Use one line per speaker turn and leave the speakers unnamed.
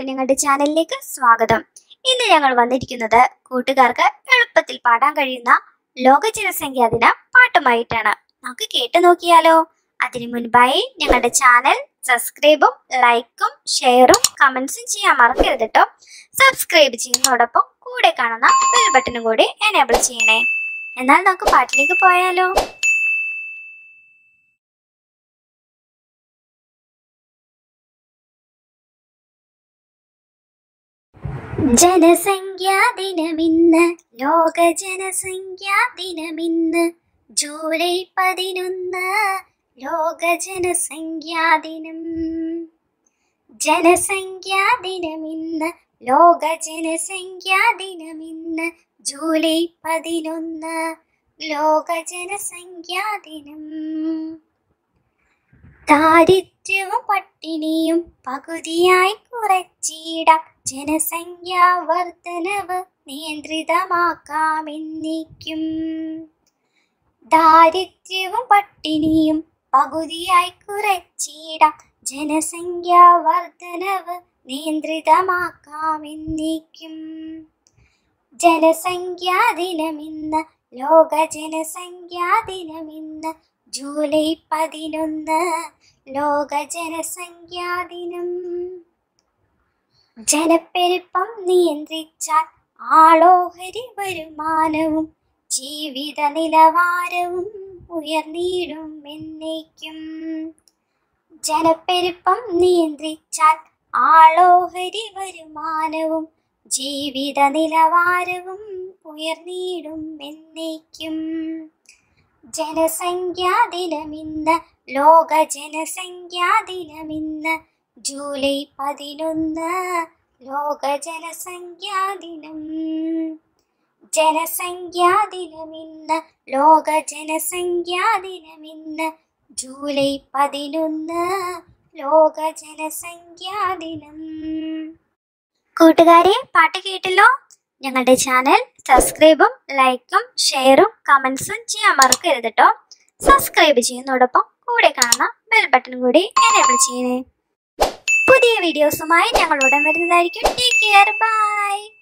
എല്ലാവർക്കും ഞങ്ങളുടെ ചാനലിലേക്ക് സ്വാഗതം ഇന്ന് ഞങ്ങൾ വന്നിരിക്കുന്നത് കൂട്ടുകാർക്ക് എളുപ്പത്തിൽ പാടാൻ കഴിയുന്ന ലോക ജനസംഖ്യാ ദിന പാട്ടുമായിട്ടാണ് നമുക്ക് കേട്ടു നോക്കിയാലോ അതിനു മുൻപായി ഞങ്ങളുടെ ചാനൽ സബ്സ്ക്രൈബും ലൈക്കും ഷെയറും കമന്റ്സും ചെയ്യാൻ മറക്കരുത് കേട്ടോ സബ്സ്ക്രൈബ് ചെയ്യുന്നതോടൊപ്പം കൂടെ കാണുന്ന ബെൽ ബട്ടണും കൂടി എനേബിൾ ചെയ്യണേ എന്നാൽ നമുക്ക് പാട്ടിലേക്ക് പോയാലോ ജനസംഖ്യാ ദിനമിന്ന് ലോക ജനസംഖ്യാ ദിനമിന്ന് ജൂലൈ പതിനൊന്ന് ലോക ജനസംഖ്യാ ദിനം ജനസംഖ്യാ ദിനമിന്ന് ലോക ജനസംഖ്യാ ദിനമിന്ന് ജൂലൈ പതിനൊന്ന് ലോക ജനസംഖ്യാ ദിനം ദാരിദ്ര്യവും പട്ടിണിയും പകുതിയായി കുറച്ചിടാം ജനസംഖ്യാ വർധനവ് നിയന്ത്രിതമാക്കാമെന്നിക്കും ദാരിദ്ര്യവും പട്ടിണിയും പകുതിയായി കുറച്ചിടാം ജനസംഖ്യാ വർധനവ് നിയന്ത്രിതമാക്കാമെന്നിക്കും ജനസംഖ്യാ ദിനമിന്ന് ലോക ജനസംഖ്യാ ദിനമിന്ന് ജൂലൈ പതിനൊന്ന് ലോക ജനസംഖ്യാ ദിനം ജനപ്പെരുപ്പം നിയന്ത്രിച്ചാൽ ആളോഹരി വരുമാനവും ജീവിത നിലവാരവും ഉയർന്നിടും എന്നേക്കും ജനപ്പെരുപ്പം നിയന്ത്രിച്ചാൽ ആളോഹരി വരുമാനവും ജീവിത നിലവാരവും ഉയർന്നിടും എന്നേക്കും ജനസംഖ്യാ ദിനമിന്ന് ലോക ജനസംഖ്യാ ദിനമിന്ന് ജൂലൈ പതിനൊന്ന് ലോക ജനസംഖ്യാ ദിനം ജനസംഖ്യാ ദിനമിന്ന് ലോക ജനസംഖ്യാ ദിനമിന്ന് ജൂലൈ പതിനൊന്ന് ലോക ജനസംഖ്യാ ദിനം കൂട്ടുകാരെ പാട്ട് കേട്ടല്ലോ ഞങ്ങളുടെ ചാനൽ സബ്സ്ക്രൈബും ലൈക്കും ഷെയറും കമന്റ്സും ചെയ്യാൻ മറക്കരുത് കേട്ടോ സബ്സ്ക്രൈബ് ചെയ്യുന്നതോടൊപ്പം കൂടെ കാണുന്ന ബെൽ ബട്ടൺ കൂടി എനേബിൾ ചെയ്യണേ പുതിയ വീഡിയോസുമായി ഞങ്ങൾ ഉടൻ വരുന്നതായിരിക്കും ടേക്ക് കെയർ ബൈ